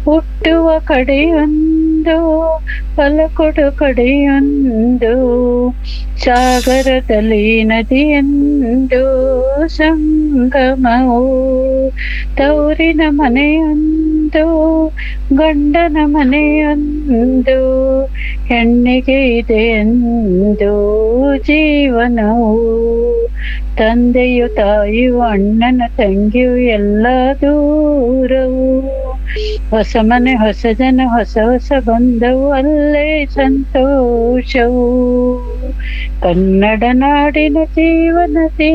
ಹುಟ್ಟುವ ಕಡೆಯೊಂದು ಫಲಕೊಡು ಕಡೆಯೊಂದು ಸಾಗರದಲ್ಲಿ ನದಿಯೊಂದು ಸಂಗಮವು ತೌರಿನ ಮನೆಯೊಂದು ಗಂಡನ ಮನೆಯೊಂದು ಹೆಣ್ಣಿಗೆ ಇದೆ ಎಂದು ಜೀವನವು ತಂದೆಯು ತಾಯಿಯು ಅಣ್ಣನ ತಂಗಿಯು ಎಲ್ಲ ದೂರವು ಹೊಸ ಮನೆ ಹೊಸ ಜನ ಹೊಸ ಹೊಸ ಬಂದವು ಅಲ್ಲೇ ಸಂತೋಷವು ಕನ್ನಡ ನಾಡಿನ ಜೀವನದಿ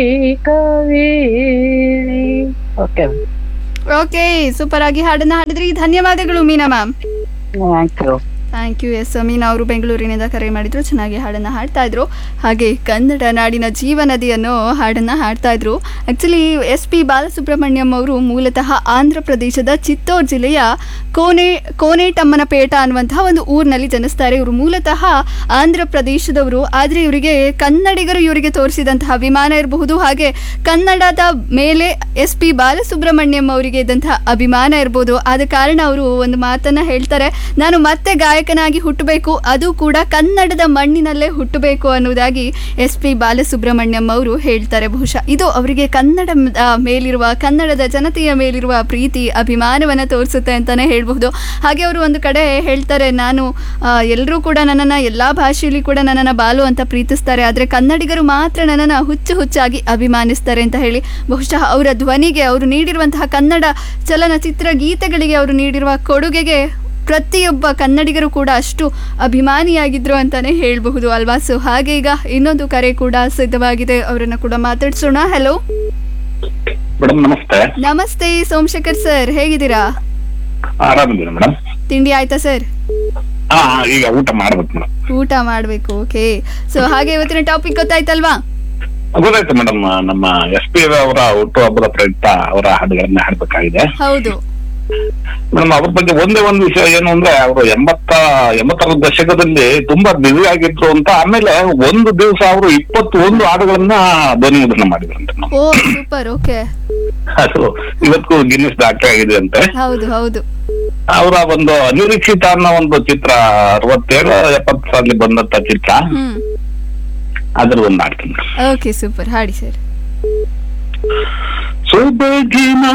ಕಾವೇರಿ ಓಕೆ ಓಕೆ ಸೂಪರ್ ಆಗಿ ಹಾಡನ್ನ ಹಾಡಿದ್ರಿ ಧನ್ಯವಾದಗಳು Meena ma'am thank you thank you yes Meena ಅವರು ಬೆಂಗಳೂರಿನಿಂದ ಕರೆ ಮಾಡಿದ್ರು ಚೆನ್ನಾಗಿ ಹಾಡನ್ನು ಹಾಡ್ತಾ ಇದ್ರು ಹಾಗೆ ಕನ್ನಡ ನಾಡಿನ ಜೀವನದಿ ಅನ್ನೋ ಹಾಡನ್ನು ಹಾಡ್ತಾ ಇದ್ರು ಆ್ಯಕ್ಚುಲಿ ಎಸ್ ಪಿ ಬಾಲಸುಬ್ರಹ್ಮಣ್ಯಂ ಅವರು ಮೂಲತಃ ಆಂಧ್ರ ಪ್ರದೇಶದ ಚಿತ್ತೋರ್ ಜಿಲ್ಲೆಯ ಕೋನೆ ಕೋನೇಟಮ್ಮನಪೇಟ ಅನ್ನುವಂತಹ ಒಂದು ಊರಿನಲ್ಲಿ ಜನಿಸ್ತಾರೆ ಇವರು ಮೂಲತಃ ಆಂಧ್ರ ಪ್ರದೇಶದವರು ಆದರೆ ಇವರಿಗೆ ಕನ್ನಡಿಗರು ಇವರಿಗೆ ತೋರಿಸಿದಂತಹ ಅಭಿಮಾನ ಇರಬಹುದು ಹಾಗೆ ಕನ್ನಡದ ಮೇಲೆ ಎಸ್ ಪಿ ಬಾಲಸುಬ್ರಹ್ಮಣ್ಯಂ ಅವರಿಗೆ ಇದ್ದಂತಹ ಅಭಿಮಾನ ಇರ್ಬೋದು ಆದ ಕಾರಣ ಅವರು ಒಂದು ಮಾತನ್ನ ಹೇಳ್ತಾರೆ ನಾನು ಮತ್ತೆ ಗಾಯಕನಾಗಿ ಹುಟ್ಟಬೇಕು ಅದು ಕೂಡ ಕನ್ನಡದ ಮಣ್ಣಿನಲ್ಲೇ ಹುಟ್ಟಬೇಕು ಅನ್ನುವುದಾಗಿ ಎಸ್ ಪಿ ಬಾಲಸುಬ್ರಹ್ಮಣ್ಯಂ ಅವರು ಹೇಳ್ತಾರೆ ಬಹುಶಃ ಇದು ಅವರಿಗೆ ಕನ್ನಡ ಆ, ಮೇಲಿರುವ ಕನ್ನಡದ ಜನತೆಯ ಮೇಲಿರುವ ಪ್ರೀತಿ ಅಭಿಮಾನವನ್ನು ತೋರಿಸುತ್ತೆ ಅಂತಾನೆ ಹೇಳ್ಬಹುದು ಹಾಗೆ ಅವರು ಒಂದು ಕಡೆ ಹೇಳ್ತಾರೆ ನಾನು ಎಲ್ಲರೂ ಕೂಡ ನನ್ನನ್ನು ಎಲ್ಲ ಭಾಷೆಯಲ್ಲಿ ಕೂಡ ನನ್ನನ್ನು ಬಾಲು ಅಂತ ಪ್ರೀತಿಸ್ತಾರೆ ಆದರೆ ಕನ್ನಡಿಗರು ಮಾತ್ರ ನನ್ನನ್ನು ಹುಚ್ಚು ಹುಚ್ಚಾಗಿ ಅಭಿಮಾನಿಸ್ತಾರೆ ಅಂತ ಹೇಳಿ ಬಹುಶಃ ಅವರ ಧ್ವನಿಗೆ ಅವರು ನೀಡಿರುವಂತಹ ಕನ್ನಡ ಚಲನಚಿತ್ರ ಗೀತೆಗಳಿಗೆ ಅವರು ನೀಡಿರುವ ಕೊಡುಗೆಗೆ ಪ್ರತಿಯೊಬ್ಬ ಕನ್ನಡಿಗರು ಕೂಡ ಅಷ್ಟು ಅಭಿಮಾನಿಯಾಗಿದ್ರು ಅಂತಾನೆ ಹೇಳಬಹುದು ಅಲ್ವಾ ಸೊ ಹಾಗೆ ಈಗ ಇನ್ನೊಂದು ಕರೆ ಕೂಡ ಸಿದ್ಧವಾಗಿದೆ ಅವರನ್ನು ಕೂಡ ಮಾತಾಡ್ಸೋಣ ಹಲೋ ಮೇಡಮ್ ನಮಸ್ತೆ ನಮಸ್ತೆ ಸೋಮಶೇಖರ್ ಸರ್ ಹೇಗಿದ್ದೀರಾ ಆರಾಮಿದ್ದೀನಿ ಮೇಡಮ್ ತಿಂಡಿ ಆಯ್ತಾ ಸರ್ ಹಾ ಈಗ ಊಟ ಮಾಡ್ಬೇಕು ಮೇಡಮ್ ಊಟ ಮಾಡಬೇಕು ಓಕೆ ಸೊ ಹಾಗೆ ಇವತ್ತಿನ ಟಾಪಿಕ್ ಗೊತ್ತಾಯ್ತಲ್ವಾ ಗೊತ್ತಾಯ್ತು ಮೇಡಮ್ ನಮ್ಮ ಎಸ್ ಪಿ ಅವರ ಹುಟ್ಟುಹಬ್ಬದ ಪ್ರಯುಕ್ತ ಅವರ ಹಾಡುಗಳನ್ನ ಹಾಡ್ಬೇಕಾಗಿದೆ ಹೌದು ಮೇಡಮ್ ಅವ್ರ ಬಗ್ಗೆ ಒಂದೇ ಒಂದು ವಿಷಯ ಏನು ಅಂದ್ರೆ ಅವರು ಎಂಬತ್ತ ಎಂಬತ್ತರ ದಶಕದಲ್ಲಿ ತುಂಬಾ ಬ್ಯುಸಿ ಆಗಿದ್ರು ಅಂತ ಆಮೇಲೆ ಒಂದು ದಿವಸ ಅವರು ಇಪ್ಪತ್ತೊಂದು ಹಾಡುಗಳನ್ನ ಧ್ವನಿ ಮುದ್ರಣ ಮಾಡಿದ್ರಂತೆ ಮೇಡಮ್ ಓ ಸೂಪರ್ ಓಕೆ ಅದು ಇವತ್ತು ಗಿನ್ನಿಸ್ ದಾಖಲೆ ಆಗಿದೆ ಅಂತೆ ಹೌದು ಹೌದು ಅವರ ಒಂದು ಅನಿರೀಕ್ಷಿತ ಅನ್ನೋ ಒಂದು ಚಿತ್ರ ಅರವತ್ತೇಳು ಎಪ್ಪತ್ತು ಸಾಲಿ ಬಂದಂತ ಚಿತ್ರ ಹ್ಮ್ ಅದ್ರ ಒಂದು ಹಾಡ್ತೀನಿ ಮೇಡಮ್ ಓಕೆ ಸೂಪರ್ ಹಾಡಿ ಸರ್ ಸೊಬಗಿನ